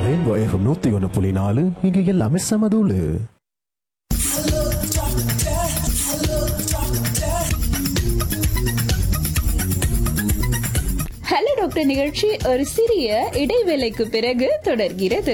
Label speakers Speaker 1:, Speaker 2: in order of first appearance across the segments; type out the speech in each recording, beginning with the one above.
Speaker 1: rainbow FM நூத்தி ஒன்று புள்ளி நாலு இங்க எல்லாமே செமதூளு
Speaker 2: ஹலோ டாக்டர் நிகழ்ச்சி ஒரு சிறிய இடைவேளைக்கு பிறகு தொடர்கிறது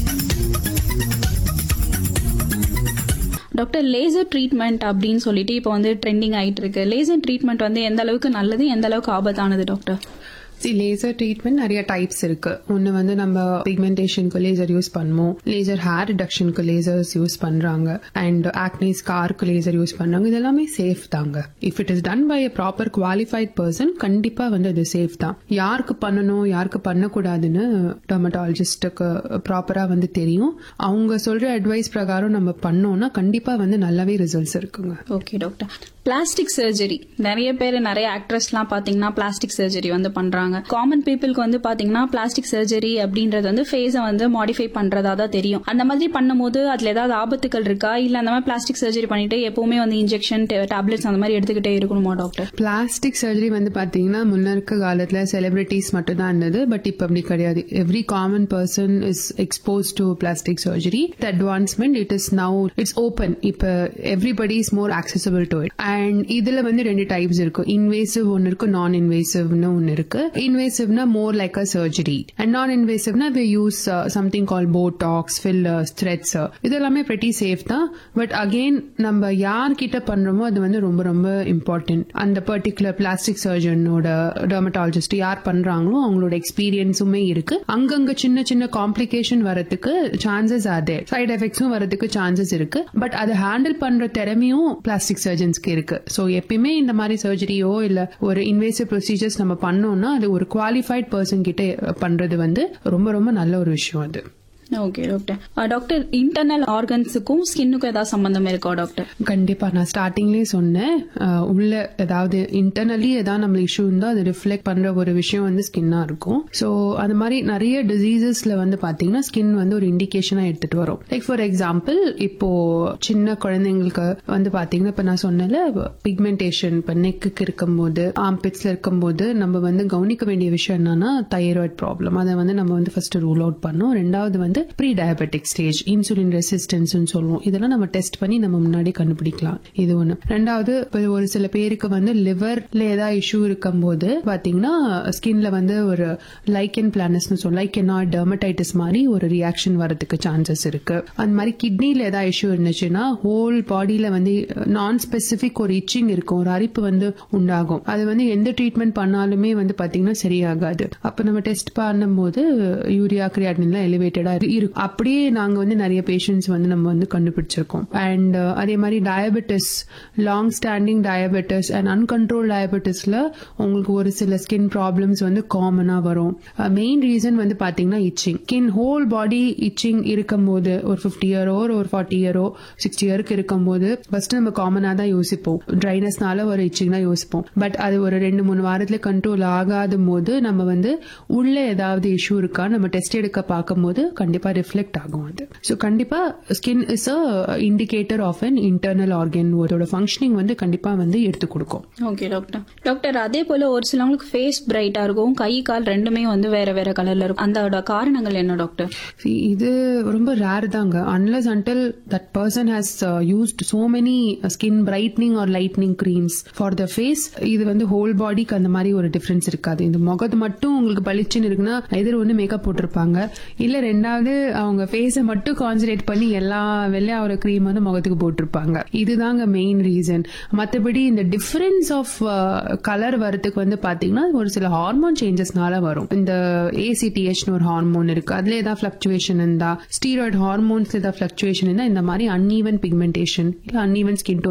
Speaker 2: டாக்டர் லேசர் ட்ரீட்மெண்ட் அப்படின்னு சொல்லிட்டு இப்போ வந்து ட்ரெண்டிங் ஆயிட்டு இருக்கு லேசர் ட்ரீட்மெண்ட் வந்து எந்த அளவுக்கு நல்லது எந்த அளவுக்கு ஆபத்தானது டாக்டர்
Speaker 3: சி லேசர் ட்ரீட்மெண்ட் நிறைய டைப்ஸ் இருக்கு ஒன்று வந்து நம்ம பிக்மெண்டேஷனுக்கு லேசர் யூஸ் பண்ணுவோம் லேசர் ஹேர் ரிடக்ஷனுக்கு லேசர்ஸ் யூஸ் பண்றாங்க அண்ட் ஆக்னி ஸ்கார்க்கு லேசர் யூஸ் பண்றாங்க இது எல்லாமே சேஃப் தாங்க if it is done by a proper qualified person கண்டிப்பா வந்து அது சேஃப் தான் யாருக்கு பண்ணணும் யாருக்கு பண்ணக்கூடாதுன்னு டெர்மட்டாலஜிஸ்டுக்கு ப்ராப்பரா வந்து தெரியும் அவங்க சொல்ற அட்வைஸ் பிரகாரம் நம்ம பண்ணோம்னா கண்டிப்பா வந்து நல்லாவே ரிசல்ட்ஸ் இருக்குங்க
Speaker 2: ஓகே டாக்டர் பிளாஸ்டிக் சர்ஜரி நிறைய பேர் நிறைய ஆக்ட்ரஸ்லாம் பாத்தீங்கன்னா பிளாஸ்டிக் சர்ஜரி வந்து பண்றாங்க காமன் பீப்புளுக்கு வந்து பாத்தீங்கன்னா பிளாஸ்டிக் சர்ஜரி அப்படின்றது வந்து ஃபேஸை வந்து மாடிஃபை பண்றதா தான் தெரியும் அந்த மாதிரி பண்ணும்போது அதுல ஏதாவது ஆபத்துகள் இருக்கா இல்ல அந்த மாதிரி பிளாஸ்டிக் சர்ஜரி பண்ணிட்டு எப்பவுமே வந்து இன்ஜெக்ஷன் டேப்லெட்ஸ் அந்த மாதிரி எடுத்துக்கிட்டே இருக்கணுமா டாக்டர்
Speaker 3: பிளாஸ்டிக் சர்ஜரி வந்து பாத்தீங்கன்னா முன்ன இருக்க காலத்துல செலிபிரிட்டிஸ் மட்டும் தான் இருந்தது பட் இப்ப அப்படி கிடையாது every common person is expose to plastic surgery the advancement it is now it's open இப்ப everybody is more accessible to it and இதுல வந்து ரெண்டு டைப்ஸ் இருக்கும் இன்வேசிவ் ஒன்னு இருக்கு நான் இன்வேசிவ்னு ஒன்னு இருக்கு இன்வேசிவ்னா more like a surgery and non இன்வேசிவ்னா they use something call botox fillers threads இது எல்லாமே pretty சேஃப் தான் பட் அகெயின் நம்ம யார்கிட்ட பண்றோமோ அது வந்து ரொம்ப ரொம்ப இம்பார்ட்டன்ட் அந்த பர்டிகுலர் பிளாஸ்டிக் சர்ஜனோட டெர்மட்டாலஜிஸ்ட் யார் பண்றாங்களோ அவங்களோட எக்ஸ்பீரியன்ஸுமே இருக்கு அங்கங்க சின்ன சின்ன காம்ப்ளிகேஷன் வரதுக்கு சான்சஸ் அதே சைடு எஃபெக்ட்ஸும் வரதுக்கு சான்சஸ் இருக்கு பட் அதை ஹேண்டில் பண்ற திறமையும் பிளாஸ்டிக் சர்ஜன்ஸ்க்கு இருக்கு ஸோ எப்பயுமே இந்த மாதிரி சர்ஜரியோ இல்ல ஒரு இன்வேசிவ் ப்ரொசீஜர்ஸ் நம்ம பண்ணோம்னா அது ஒரு குவாலிஃபைட் பர்சன் கிட்ட பண்றது வந்து ரொம்ப ரொம்ப நல்ல ஒரு விஷயம் அது
Speaker 2: ஓகே டாக்டர் டாக்டர் இன்டர்னல் ஆர்கன்ஸுக்கும் ஸ்கின்னுக்கும் ஏதாவது சம்பந்தம் இருக்கா டாக்டர்
Speaker 3: கண்டிப்பா நான் ஸ்டார்டிங்லயே சொன்னேன் அஹ், உள்ள ஏதாவது இன்டர்னலி ஏதாவது நம்ம இஷ்யூ இருந்தா அது ரிஃப்ளெக்ட் பண்ற ஒரு விஷயம் வந்து ஸ்கின்னா இருக்கும் ஸோ அது மாதிரி நிறைய டிசீசஸ்ல வந்து பாத்தீங்கன்னா ஸ்கின் வந்து ஒரு இண்டிகேஷனா எடுத்துட்டு வரும் லைக் ஃபார் எக்ஸாம்பிள் இப்போ சின்ன குழந்தைங்களுக்கு வந்து பாத்தீங்கன்னா இப்ப நான் சொன்னல பிக்மெண்டேஷன் இப்ப நெக்குக்கு இருக்கும்போது ஆம்பிட்ஸ்ல இருக்கும்போது நம்ம வந்து கவனிக்க வேண்டிய விஷயம் என்னன்னா தைராய்டு ப்ராப்ளம் அதை வந்து நம்ம வந்து ஃபர்ஸ்ட் ரூல் அவுட் பண்ணோம் ரெண்டாவது வந்து pre diabetic stage insulin resistance சொல்லுவோம் இதெல்லாம் நம்ம டெஸ்ட் பண்ணி நம்ம முன்னாடி கண்டுபிடிக்கலாம் இது ஒண்ணு ரெண்டாவது இப்ப ஒரு சில பேருக்கு வந்து லிவர்ல ஏதாவது இஷ்யூ இருக்கும்போது பாத்தீங்கன்னா ஸ்கின்ல வந்து ஒரு லைக்கன் பிளானஸ்னு சொல்லுவோம் லைக்கனா டெர்மடைட்டிஸ் மாதிரி ஒரு ரியாக்ஷன் வரதுக்கு சான்சஸ் இருக்கு அந்த மாதிரி கிட்னில ஏதாவது இஷ்யூ இருந்துச்சுன்னா ஹோல் பாடியில வந்து நான் ஸ்பெசிபிக் ஒரு இச்சிங் இருக்கும் ஒரு அரிப்பு வந்து உண்டாகும் அது வந்து எந்த ட்ரீட்மெண்ட் பண்ணாலுமே வந்து பாத்தீங்கன்னா சரியாகாது அப்ப நம்ம டெஸ்ட் பண்ணும்போது யூரியா கிரியாட்டின்லாம் எலிவேட்டடா இருக்கும் அப்படியே நாங்க வந்து நிறைய பேஷண்ட்ஸ் வந்து நம்ம வந்து கண்டுபிடிச்சிருக்கோம் அண்ட் அதே மாதிரி diabetes long standing diabetes and uncontrol டயபெட்டிஸ்ல உங்களுக்கு ஒரு சில ஸ்கின் ப்ராப்ளம்ஸ் வந்து காமனா வரும் மெயின் ரீசன் வந்து பாத்தீங்கன்னா itching skin whole body itching இருக்கும்போது ஒரு ஃபிஃப்டி இயரோ ஒரு ஃபார்ட்டி இயரோ சிக்ஸ்டி இயருக்கு இருக்கும்போது ஃபர்ஸ்ட் நம்ம காமனா தான் யோசிப்போம் ட்ரைனஸ்னால ஒரு இச்சிங் தான் யோசிப்போம் பட் அது ஒரு ரெண்டு மூணு வாரத்துல கண்ட்ரோல் ஆகாத போது நம்ம வந்து உள்ள ஏதாவது இஷ்யூ இருக்கா நம்ம டெஸ்ட் எடுக்க பார்க்கும்போது கண்டிப்பா ரிஃப்ளெக்ட் ஆகும் அது ஸோ கண்டிப்பா skin is a indicator of an internal organ அதோட ஃபங்க்ஷனிங் வந்து கண்டிப்பா வந்து எடுத்து கொடுக்கும்
Speaker 2: ஓகே டாக்டர் டாக்டர் அதே போல ஒரு சிலவங்களுக்கு ஃபேஸ் பிரைட்டா இருக்கும் கை கால் ரெண்டுமே வந்து வேற வேற கலர்ல இருக்கும் அதோட காரணங்கள் என்ன டாக்டர்
Speaker 3: See, இது ரொம்ப ரேர் தாங்க unless until that person has used so many skin brightening or lightening creams for the face இது வந்து ஹோல் பாடிக்கு அந்த மாதிரி ஒரு டிஃபரன்ஸ் இருக்காது இந்த முகத்து மட்டும் உங்களுக்கு பளிச்சுன்னு இருக்குன்னா எதிர் ஒன்று மேக்கப் போட்டிருப்பாங்க இல்ல ரெண்டாவது அவங்க ஃபேஸை மட்டும் கான்சன்ட்ரேட் பண்ணி எல்லா வெள்ளையா ஒரு க்ரீம் வந்து முகத்துக்கு போட்டிருப்பாங்க இதுதாங்க மெயின் ரீசன் மற்றபடி இந்த டிஃபரன்ஸ் ஆஃப் கலர் வரதுக்கு வந்து பாத்தீங்கன்னா ஒரு சில ஹார்மோன் சேஞ்சஸ்னால வரும் இந்த ஏசிடிஹெச்னு ஒரு ஹார்மோன் இருக்கு அதுல ஏதாவது ஃபிளக்சுவேஷன் இருந்தா ஸ்டீராய்டு ஹார்மோன்ஸ் ஏதாவது ஃபிளக்சுவேஷன் இருந்தா இந்த மாதிரி அன்ஈவன் பிக்மெண்டேஷன் இல்ல அன்ஈவன் ஸ்கின்